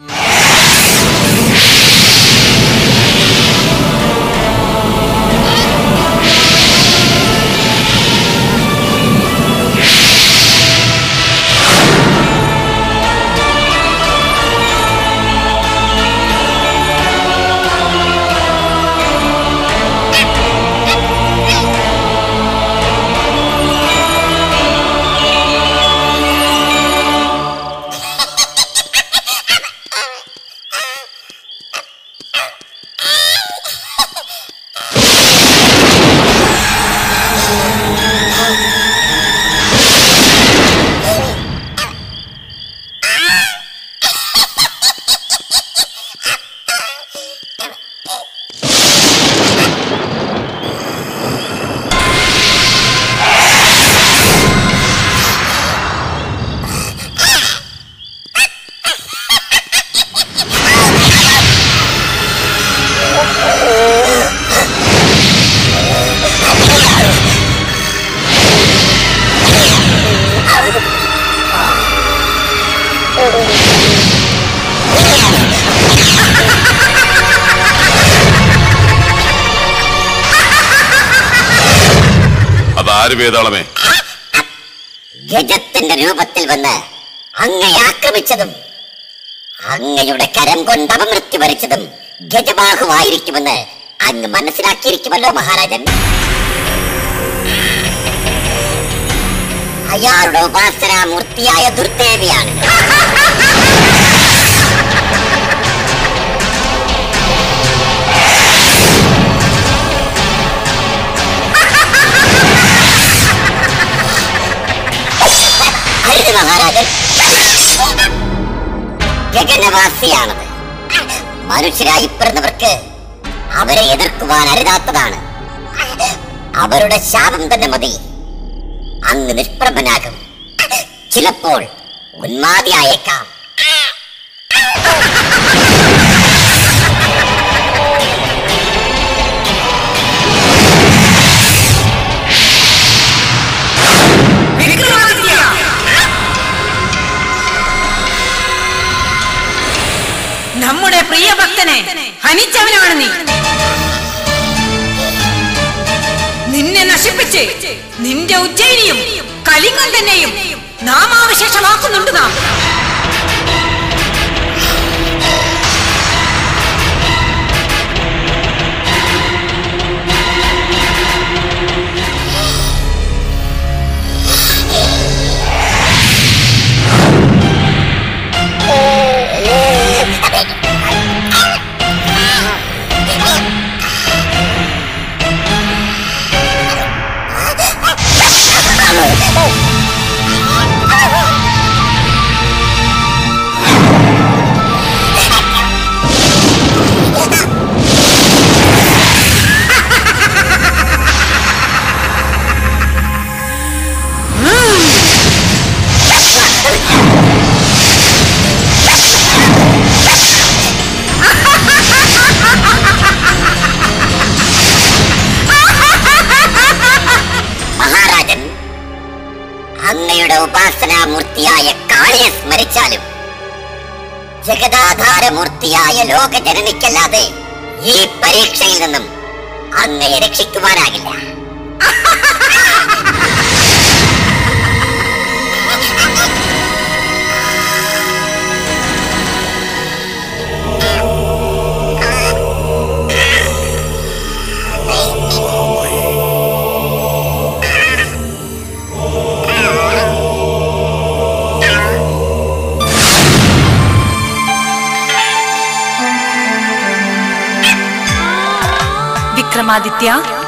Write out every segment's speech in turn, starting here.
അതാര് വേതാളമേ ഗജത്തിന്റെ രൂപത്തിൽ വന്ന് അങ്ങയെ ആക്രമിച്ചതും അങ്ങയുടെ കരം കൊണ്ട് അപമൃത്യു വരിച്ചതും ഗജബാഹുവായിരിക്കുമെന്ന് അങ്ങ് മനസ്സിലാക്കിയിരിക്കുമല്ലോ മഹാരാജൻ അയാളുടെ ഉപാസനാമൂർത്തിയായ ദുർദേവിയാണ് അരുത് മഹാരാജൻ ഗഗനവാസിയാണത് മനുഷ്യരായി പിറന്നവർക്ക് അവരെ എതിർക്കുവാൻ അരുതാത്തതാണ് അവരുടെ ശാപം തന്നെ മതി അങ്ങ് നിഷ്പ്രഭനാകും ചിലപ്പോൾ ഉന്മാതിയായേക്കാം വിക്രമാദിത്യ നമ്മുടെ പ്രിയ ഭക്തനെ ഹനിച്ചവനാണ് നീ നിന്നെ നശിപ്പിച്ച് നിന്റെ ഉജ്ജയിനിയും കലിംഗം തന്നെയും നാമാവശേഷമാക്കുന്നുണ്ട് നാം മഹാരാജൻ അങ്ങയുടെ ഉപാസനാമൂർത്തിയായ കാളിയെ സ്മരിച്ചാലും ജഗദാധാരമൂർത്തിയായ ലോക ജനനിക്കല്ലാതെ ഈ പരീക്ഷയിൽ നിന്നും അങ്ങയെ രക്ഷിക്കുവാനാകില്ല വിക്രമാദിത്യ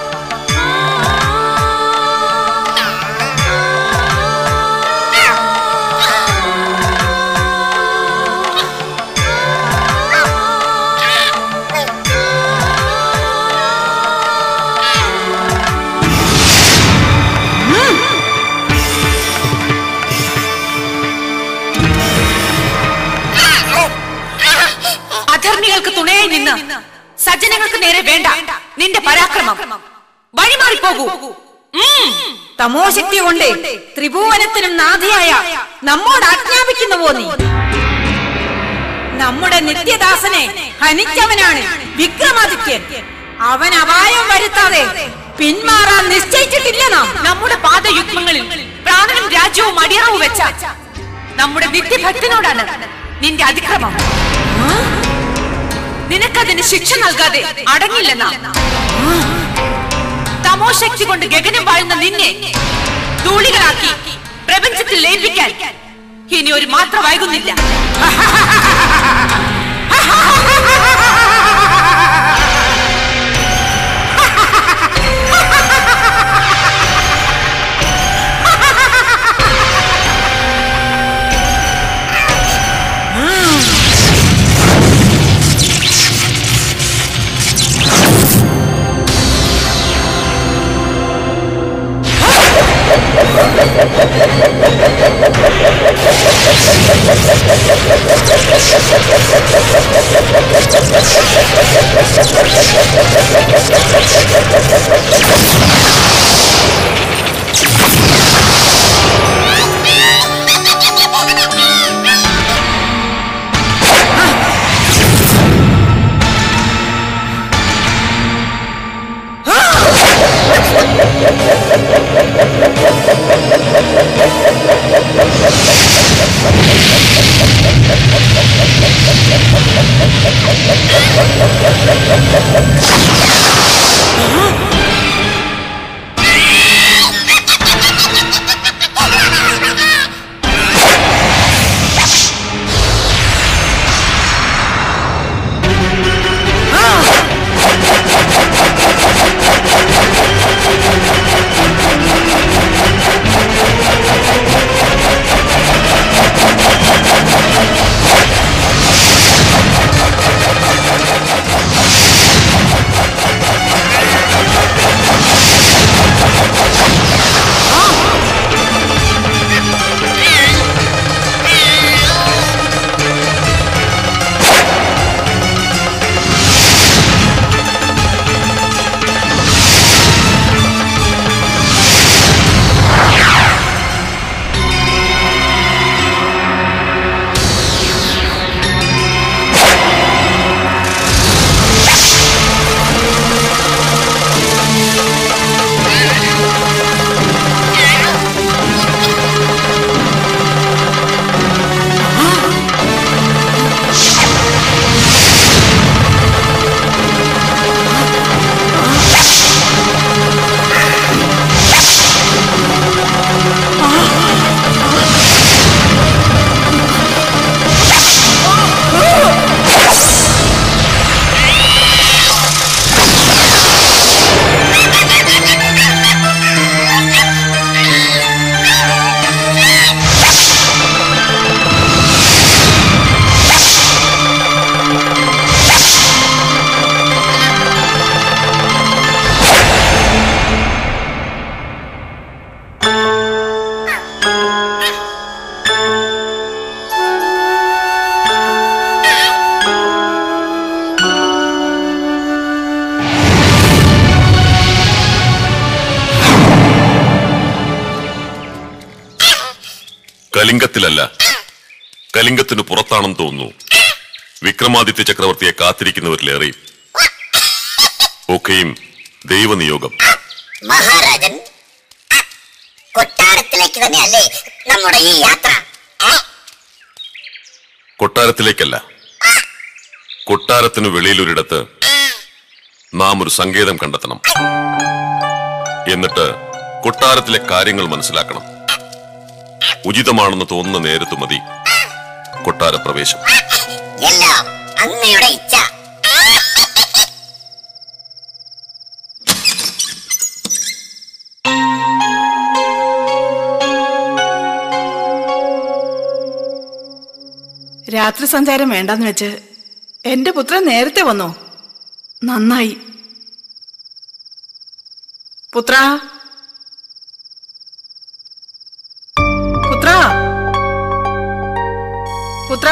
അധർമ്മികൾക്ക് തുണയായി നിന്ന് സജ്ജനങ്ങൾക്ക് നേരെ വേണ്ട നിന്റെ പരാക്രമം വഴിമാറിപ്പോകൂ ഉം. തമോശക്തി കൊണ്ട് ത്രിഭുവനത്തിനും നാഥയായ നമ്മോട് ആജ്ഞാപിക്കുന്നുവോ നീ നമ്മുടെ നിത്യദാസനെ ഹനിച്ചവനാണ് വിക്രമാദിത്യൻ അവൻ അപായം വരുത്താതെ പിന്മാറാൻ നിശ്ചയിച്ചിട്ടില്ല നാം നമ്മുടെ പാദയുഗ്മങ്ങളിൽ പ്രാണനും രാജ്യവും അടിയറവ് വെച്ച നമ്മുടെ നിത്യഭക്തനോടാണ് നിന്റെ അതിക്രമം നിനക്കതിന് ശിക്ഷ നൽകാതെ അടങ്ങില്ല നാം തമോശക്തി കൊണ്ട് ഗഗനം വാഴുന്ന നിന്നെ ധൂളികളാക്കി പ്രപഞ്ചത്തിൽ ലയിപ്പിക്കാൻ ഇനി ഒരു മാത്ര വൈകുന്നില്ല കലിംഗത്തിലല്ല കലിംഗത്തിന് പുറത്താണെന്ന് തോന്നുന്നു വിക്രമാദിത്യ ചക്രവർത്തിയെ കാത്തിരിക്കുന്നവരിലേറെ ഒക്കെയും ദൈവനിയോഗം മഹാരാജൻ കൊട്ടാരത്തിലേക്ക് തന്നെയല്ലേ നമ്മുടെ ഈ യാത്ര ഏ? കൊട്ടാരത്തിലേക്കല്ല കൊട്ടാരത്തിനു വെളിയിലൊരിടത്ത് നാം ഒരു സങ്കേതം കണ്ടെത്തണം എന്നിട്ട് കൊട്ടാരത്തിലെ കാര്യങ്ങൾ മനസ്സിലാക്കണം ഉചിതമാണെന്ന് തോന്നുന്ന നേരത്തു മതി കൊട്ടാര പ്രവേശം എല്ലാം അങ്ങയുടെ ഇച്ഛ രാത്രി സഞ്ചാരം വേണ്ടെന്ന് വെച്ച് എന്റെ പുത്രൻ നേരത്തെ വന്നോ നന്നായി പുത്ര പുത്ര പുത്ര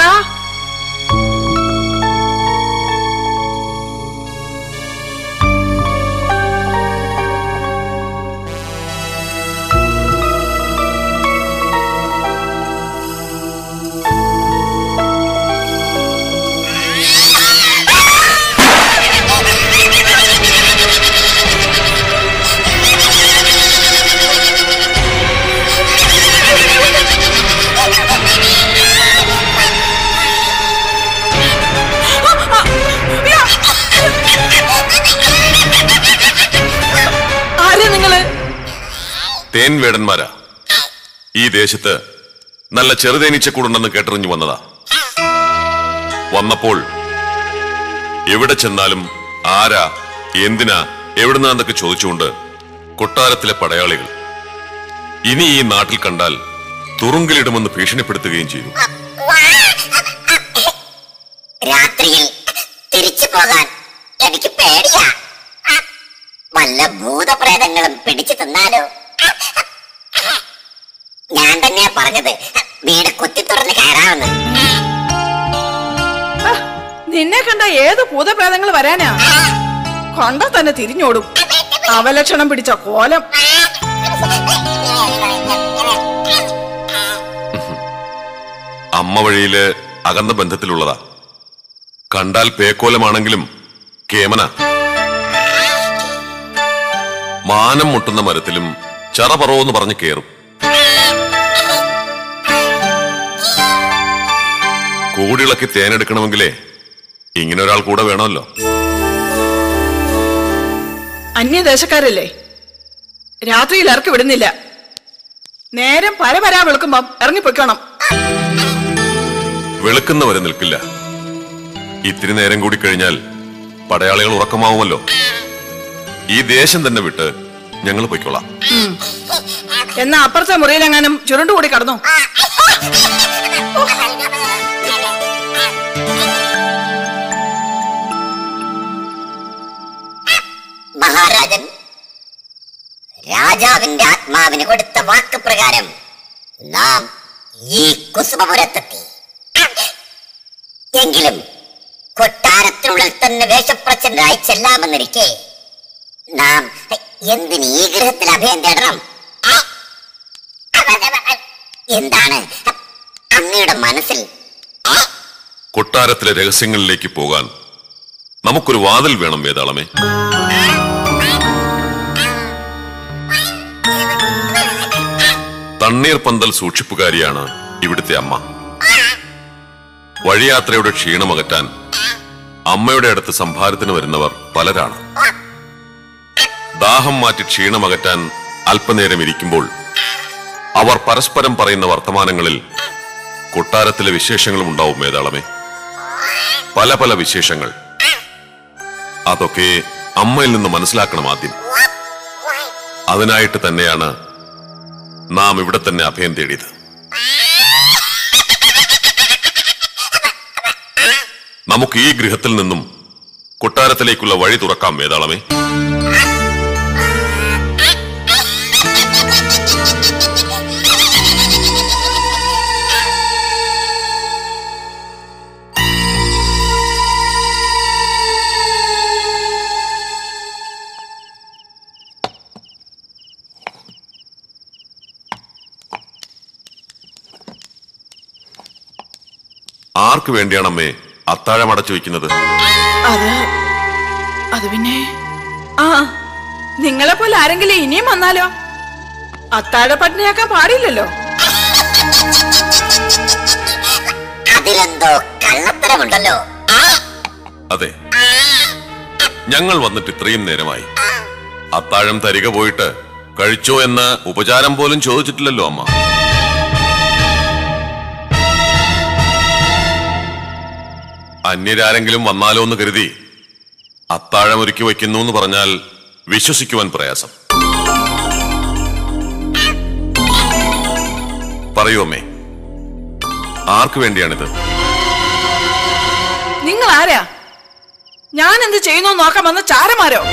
തേൻവേടന്മാരാ ഈ ദേശത്ത് നല്ല ചെറുതേനീച്ചക്കൂടുണ്ടെന്ന് കേട്ടറിഞ്ഞു വന്നതാ വന്നപ്പോൾ എവിടെ ചെന്നാലും ആരാ എന്തിനാ എവിടുന്നാന്നൊക്കെ ചോദിച്ചുകൊണ്ട് കൊട്ടാരത്തിലെ പടയാളികൾ ഇനി ഈ നാട്ടിൽ കണ്ടാൽ തുറുങ്കിലിടുമെന്ന് ഭീഷണിപ്പെടുത്തുകയും ചെയ്തു രാത്രിയിൽ തിരിച്ചു പോകാൻ എനിക്ക് പേടിയാ വല്ല ഭൂതപ്രേതങ്ങളും പിടിച്ചു തിന്നാലോ ഞാൻ തന്നെയാ പറഞ്ഞത് വീട് കുത്തി തുറന്ന് കയറാമെന്ന് ആ, നിന്നെ കണ്ട ഏത് ഭൂതപ്രേതങ്ങൾ വരാനാ കണ്ട തന്നെ തിരിഞ്ഞോടും അവലക്ഷണം പിടിച്ച കോലം അമ്മ വഴിയില് അകന്ന ബന്ധത്തിലുള്ളതാ കണ്ടാൽ പേക്കോലമാണെങ്കിലും കേമന മാനം മുട്ടുന്ന മരത്തിലും ചറപറവെന്ന് പറഞ്ഞ് കേറും കൂടിളക്കി തേനെടുക്കണമെങ്കിലേ ഇങ്ങനെ ഒരാൾ കൂടെ വേണമല്ലോ അന്യദേശക്കാരല്ലേ രാത്രിയിൽ ഇറക്കി വിടുന്നില്ല നേരം പരപരാ വെളുക്കുമ്പം ഇറങ്ങിപ്പൊയ്ക്കണം വെളുക്കുന്നവരെ നിൽക്കില്ല ഇത്തിരി നേരം കൂടി കഴിഞ്ഞാൽ പടയാളികൾ ഉറക്കമാവുമല്ലോ ഈ ദേശം തന്നെ വിട്ട് ഞങ്ങൾ പൊയ്ക്കോളാം എന്നാ അപ്പുറത്തെ മുറിയിലെങ്ങാനും ചുരുണ്ടുകൂടി കടന്നു മഹാരാജൻ രാജാവിന്റെ ആത്മാവിന് കൊടുത്ത വാക്ക് പ്രകാരം നാം ഈ കുസുമപുരത്തെത്തി എങ്കിലും കൊട്ടാരത്തിനുള്ളിൽ തന്നെ വേഷപ്രച്ഛന്നരായി ചെല്ലാമെന്നിരിക്കെ നാം എന്തിന് ഈ ഗൃഹത്തിൽ അഭയം തേടണം എന്താണ് അങ്ങയുടെ മനസ്സിൽ ഏ? കൊട്ടാരത്തിലെ രഹസ്യങ്ങളിലേക്ക് പോകാൻ നമുക്കൊരു വാതിൽ വേണം വേതാളമേ തണ്ണീർ പന്തൽ സൂക്ഷിപ്പുകാരിയാണ് ഇവിടുത്തെ അമ്മ വഴിയാത്രയുടെ ക്ഷീണമകറ്റാൻ അമ്മയുടെ അടുത്ത് സംഭാരത്തിന് വരുന്നവർ പലരാണ് ദാഹം മാറ്റി ക്ഷീണമകറ്റാൻ അല്പനേരം ഇരിക്കുമ്പോൾ അവർ പരസ്പരം പറയുന്ന വർത്തമാനങ്ങളിൽ കൊട്ടാരത്തിലെ വിശേഷങ്ങളും ഉണ്ടാവും മേതാളമേ പല പല വിശേഷങ്ങൾ അതൊക്കെ അമ്മയിൽ നിന്ന് മനസ്സിലാക്കണം ആദ്യം അതിനായിട്ട് തന്നെയാണ് നാം ഇവിടെ തന്നെ അഭയം തേടിയത് നമുക്ക് ഈ ഗൃഹത്തിൽ നിന്നും കൊട്ടാരത്തിലേക്കുള്ള വഴി തുറക്കാം വേതാളമേ ആർക്ക് വേണ്ടിയാണ് അമ്മേ അത്താഴം അടച്ചു വെക്കുന്നത് അത് അത് പിന്നെ ആ നിങ്ങളെ പോലെ ആരെങ്കിലും ഇനിയും വന്നാലോ അത്താഴ പട്ടിണിയാക്കാൻ പാടില്ലല്ലോ അതിലെന്തോ കള്ളത്തരമുണ്ടല്ലോ ഏ? അതെ ഞങ്ങൾ വന്നിട്ട് ഇത്രയും നേരമായി അത്താഴം തരിക പോയിട്ട് കഴിച്ചോ എന്ന് ഉപചാരം പോലും ചോദിച്ചിട്ടില്ലല്ലോ അമ്മ അന്യരാരെങ്കിലും വന്നാലോ എന്ന് കരുതി അത്താഴം ഒരുക്കി വയ്ക്കുന്നു എന്ന് പറഞ്ഞാൽ വിശ്വസിക്കുവാൻ പ്രയാസം പറയൂ അമ്മേ ആർക്ക് വേണ്ടിയാണിത് നിങ്ങൾ ആരാ ഞാൻ എന്ത് ചെയ്യുന്നു നോക്കാൻ വന്ന ചാരമാരോ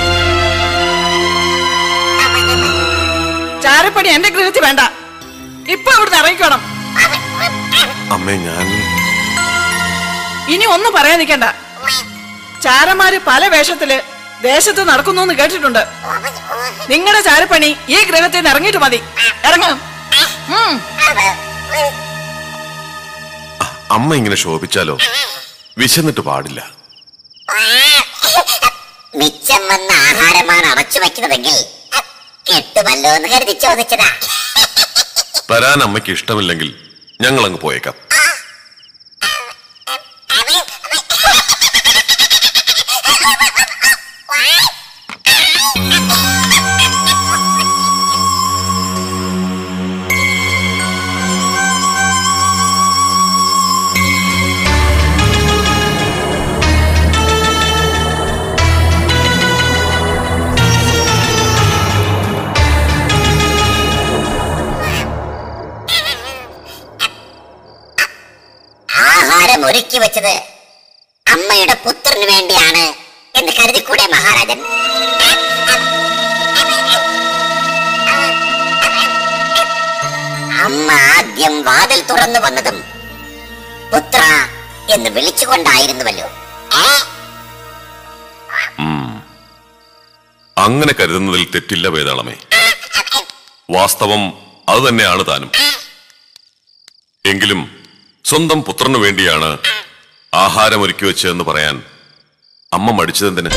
ചാരപ്പണി എന്റെ ഗൃഹത്തിൽ വേണ്ട ഇപ്പൊ ഇവിടുന്ന് ഇറങ്ങിക്കണം അമ്മേ ഞാൻ ഇനി ഒന്നും പറയാൻ നിൽക്കണ്ട ചാരന്മാര് പല വേഷത്തില് ദേശത്ത് നടക്കുന്നു എന്ന് കേട്ടിട്ടുണ്ട് നിങ്ങളുടെ ചാരപ്പണി ഈ ഗ്രഹത്തിൽ നിന്ന് ഇറങ്ങിയിട്ട് മതി ഇറങ്ങും ഉം. അമ്മ ഇങ്ങനെ ശോഭിച്ചാലോ വിശന്നിട്ട് പാടില്ല മിച്ചം വന്ന ആഹാരമാണ് അടച്ചു വെക്കുന്നതെങ്കിൽ കിട്ടുമല്ലോ എന്ന് കരുതി ചോദിച്ചതാ തരാൻ അമ്മയ്ക്ക് ഇഷ്ടമില്ലെങ്കിൽ ഞങ്ങൾ അങ്ങ് പോയേക്കാം ഒരുക്കി വെച്ചത് അമ്മയുടെ പുത്രന് വേണ്ടിയാണ് എന്ന് കരുതിക്കൂടെ മഹാരാജൻ അമ്മ ആദ്യം വാതിൽ തുറന്നു വന്നതും പുത്ര എന്ന് വിളിച്ചുകൊണ്ടായിരുന്നുവല്ലോ ഏ? അങ്ങനെ കരുതുന്നതിൽ തെറ്റില്ല വേതാളമേ വാസ്തവം അത് തന്നെയാണ് താനും എങ്കിലും സ്വന്തം പുത്രനു വേണ്ടിയാണ് ആഹാരം ഒരുക്കി വെച്ചതെന്ന് പറയാൻ അമ്മ മടിച്ചതെന്തിന്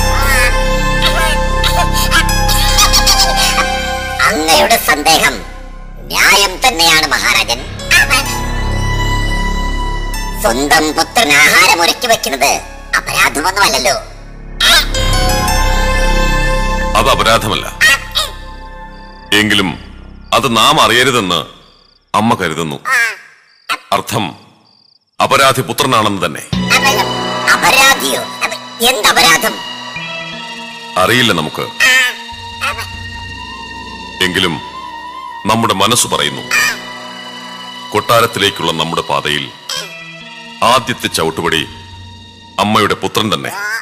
അങ്ങയുടെ സന്ദേഹം ന്യായം തന്നെയാണ് മഹാരാജൻ സ്വന്തം പുത്രൻ ആഹാരം ഒരുക്കി വെക്കുന്നത് അപരാധമൊന്നുമല്ലല്ലോ അത് അപരാധമല്ല എങ്കിലും അത് നാം അറിയരുതെന്ന് അമ്മ കരുതുന്നു അർത്ഥം അപരാധി പുത്രനാണെന്ന് തന്നെ അപരാധിയോ അപ്പ എന്തപരാധം അറിയില്ല നമുക്ക് എങ്കിലും നമ്മുടെ മനസ്സ് പറയുന്നു കൊട്ടാരത്തിലേക്കുള്ള നമ്മുടെ പാതയിൽ ആദ്യത്തെ ചവിട്ടുപടി അമ്മയുടെ പുത്രൻ തന്നെ ആ